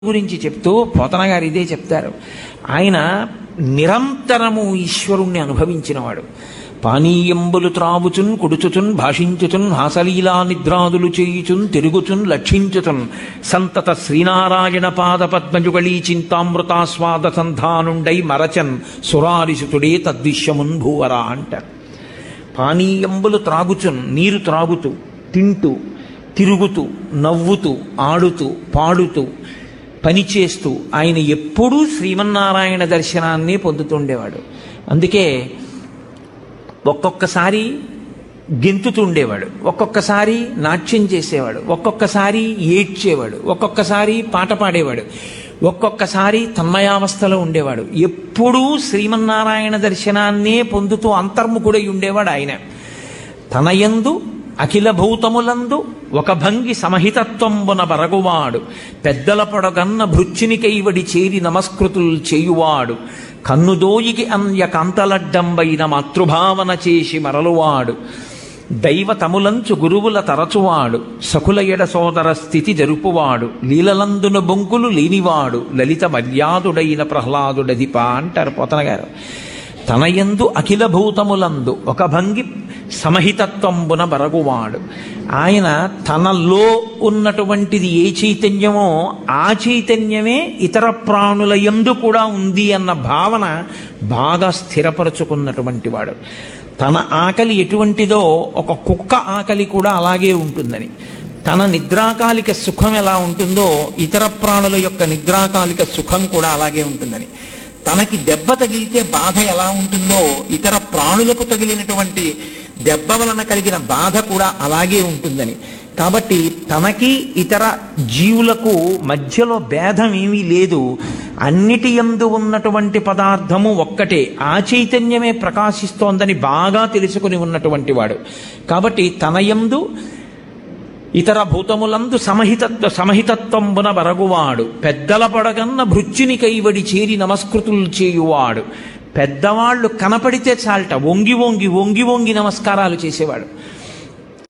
గురించి చెప్తూ పోతన గారు ఇదే చెప్తారు ఆయన నిరంతరము ఈశ్వరుణ్ణి అనుభవించినవాడు పానీయంబులు త్రావుచున్ కుడుచుచున్ భాషించుచున్ హాసలీలా నిద్రాదులు చేయుచున్ తిరుగుచున్ లక్షించుచున్ సంతత శ్రీనారాయణ పాద పద్మజుగళీ చింతామృతాస్వాద సంధానుండై మరచన్ సురారిసుతుడే తద్విశ్యమున్ భూవరా అంటారు పానీయంబులు త్రాగుచున్ నీరు త్రాగుతూ తింటూ తిరుగుతూ నవ్వుతూ ఆడుతూ పాడుతూ పనిచేస్తూ ఆయన ఎప్పుడూ శ్రీమన్నారాయణ దర్శనాన్ని పొందుతుండేవాడు అందుకే ఒక్కొక్కసారి గెంతుతుండేవాడు ఒక్కొక్కసారి నాట్యం చేసేవాడు ఒక్కొక్కసారి ఏడ్చేవాడు ఒక్కొక్కసారి పాట పాడేవాడు ఒక్కొక్కసారి తన్మయావస్థలో ఉండేవాడు ఎప్పుడూ శ్రీమన్నారాయణ దర్శనాన్నే పొందుతూ అంతర్ముఖుడై ఉండేవాడు ఆయన తనయందు అఖిల భూతములందు ఒక భంగి సమహితత్వంబున బరగువాడు పెద్దల పొడగన్న భృచ్చునికైవడి చేరి నమస్కృతులు చేయువాడు కన్నుదోయికి అన్య కాంతలడ్డంబైన మాతృభావన చేసి మరలువాడు దైవతములంచు గురువుల తరచువాడు సకుల ఎడ సోదర స్థితి జరుపువాడు లీలలందున బొంకులు లేనివాడు లలిత మర్యాదుడైన ప్రహ్లాదుడదిప అంటారు పోతన గారు తనయందు అఖిల భూతములందు ఒక భంగి సమహితత్వంబున బరగువాడు ఆయన తనలో ఉన్నటువంటిది ఏ చైతన్యమో ఆ చైతన్యమే ఇతర ప్రాణుల యందు కూడా ఉంది అన్న భావన బాగా స్థిరపరచుకున్నటువంటి వాడు తన ఆకలి ఎటువంటిదో ఒక కుక్క ఆకలి కూడా అలాగే ఉంటుందని తన నిద్రాకాలిక సుఖం ఎలా ఉంటుందో ఇతర ప్రాణుల యొక్క నిద్రాకాలిక సుఖం కూడా అలాగే ఉంటుందని తనకి దెబ్బ తగిలితే బాధ ఎలా ఉంటుందో ఇతర ప్రాణులకు తగిలినటువంటి దెబ్బ వలన కలిగిన బాధ కూడా అలాగే ఉంటుందని కాబట్టి తనకి ఇతర జీవులకు మధ్యలో భేదం ఏమీ లేదు అన్నిటి యందు ఉన్నటువంటి పదార్థము ఒక్కటే ఆ చైతన్యమే ప్రకాశిస్తోందని బాగా తెలుసుకుని ఉన్నటువంటి వాడు కాబట్టి తన యందు ఇతర భూతములందు సమహితత్వ సమహితత్వంబున బరగువాడు పెద్దల పడగన్న భృత్యుని కైవడి చేరి నమస్కృతులు చేయువాడు పెద్దవాళ్ళు కనపడితే చాలట వంగి వంగి వంగి వంగి నమస్కారాలు చేసేవాడు